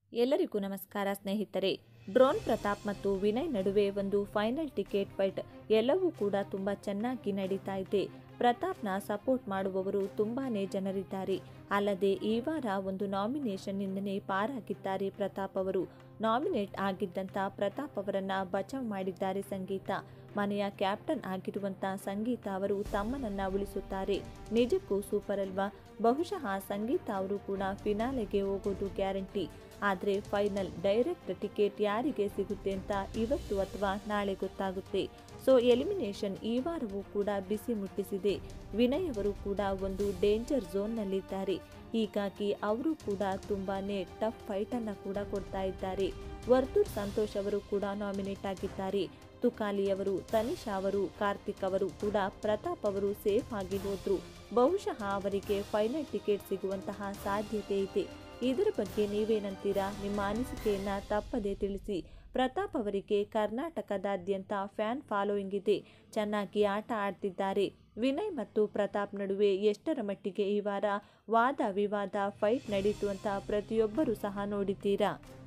ಎಲ್ಲರಿಗೂ ನಮಸ್ಕಾರ ಸ್ನೇಹಿತರೆ ಡ್ರೋನ್ ಪ್ರತಾಪ್ ಮತ್ತು ವಿನಯ್ ನಡುವೆ ಒಂದು ಫೈನಲ್ ಟಿಕೆಟ್ ಫೈಟ್ ಎಲ್ಲವೂ ಕೂಡ ತುಂಬ ಚೆನ್ನಾಗಿ ನಡೀತಾ ಇದೆ ಪ್ರತಾಪ್ನ ಸಪೋರ್ಟ್ ಮಾಡುವವರು ತುಂಬಾನೇ ಜನರಿದ್ದಾರೆ ಅಲ್ಲದೆ ಈ ವಾರ ಒಂದು ನಾಮಿನೇಷನ್ನಿಂದನೇ ಪಾರಾಗಿದ್ದಾರೆ ಪ್ರತಾಪ್ ಅವರು ನಾಮಿನೇಟ್ ಆಗಿದ್ದಂಥ ಪ್ರತಾಪ್ ಅವರನ್ನ ಬಚಾವ್ ಮಾಡಿದ್ದಾರೆ ಸಂಗೀತ ಮನೆಯ ಕ್ಯಾಪ್ಟನ್ ಆಗಿರುವಂತ ಸಂಗೀತ ಅವರು ತಮ್ಮನನ್ನ ಉಳಿಸುತ್ತಾರೆ ನಿಜಕ್ಕೂ ಸೂಪರ್ ಅಲ್ವಾ ಬಹುಶಃ ಸಂಗೀತ ಅವರು ಕೂಡ ಫಿನಾಲೆಗೆ ಹೋಗೋದು ಗ್ಯಾರಂಟಿ ಆದರೆ ಫೈನಲ್ ಡೈರೆಕ್ಟ್ ಟಿಕೆಟ್ ಯಾರಿಗೆ ಸಿಗುತ್ತೆ ಅಂತ ಇವತ್ತು ಅಥವಾ ನಾಳೆ ಗೊತ್ತಾಗುತ್ತೆ ಸೊ ಎಲಿಮಿನೇಷನ್ ಈ ವಾರವೂ ಕೂಡ ಬಿಸಿ ಮುಟ್ಟಿಸಿದೆ ವಿನಯ್ ಅವರು ಕೂಡ ಒಂದು ಡೇಂಜರ್ ಝೋನ್ನಲ್ಲಿದ್ದಾರೆ ಹೀಗಾಗಿ ಅವರು ಕೂಡ ತುಂಬಾನೇ ಟಫ್ ಫೈಟನ್ನು ಕೂಡ ಕೊಡ್ತಾ ಇದ್ದಾರೆ ವರ್ತೂರ್ ಸಂತೋಷ್ ಅವರು ಕೂಡ ನಾಮಿನೇಟ್ ಆಗಿದ್ದಾರೆ ತುಕಾಲಿ ಅವರು ತನಿಷಾ ಅವರು ಕಾರ್ತಿಕ್ ಅವರು ಕೂಡ ಪ್ರತಾಪ್ ಅವರು ಸೇಫ್ ಆಗಿ ಹೋದ್ರು ಬಹುಶಃ ಅವರಿಗೆ ಫೈನಲ್ ಟಿಕೆಟ್ ಸಿಗುವಂತಹ ಸಾಧ್ಯತೆ ಇದೆ ಇದರ ಬಗ್ಗೆ ನೀವೇನಂತೀರಾ ನಿಮ್ಮ ಅನಿಸಿಕೆಯನ್ನ ತಪ್ಪದೆ ತಿಳಿಸಿ ಪ್ರತಾಪ್ ಅವರಿಗೆ ಕರ್ನಾಟಕದಾದ್ಯಂತ ಫ್ಯಾನ್ ಫಾಲೋಯಿಂಗ್ ಇದೆ ಚೆನ್ನಾಗಿ ಆಟ ಆಡ್ತಿದ್ದಾರೆ ವಿನಯ್ ಮತ್ತು ಪ್ರತಾಪ್ ನಡುವೆ ಎಷ್ಟರ ಮಟ್ಟಿಗೆ ಈ ವಾರ ವಾದ ವಿವಾದ ಫೈಟ್ ನಡೀತು ಅಂತ ಪ್ರತಿಯೊಬ್ಬರೂ ಸಹ ನೋಡಿದ್ದೀರಾ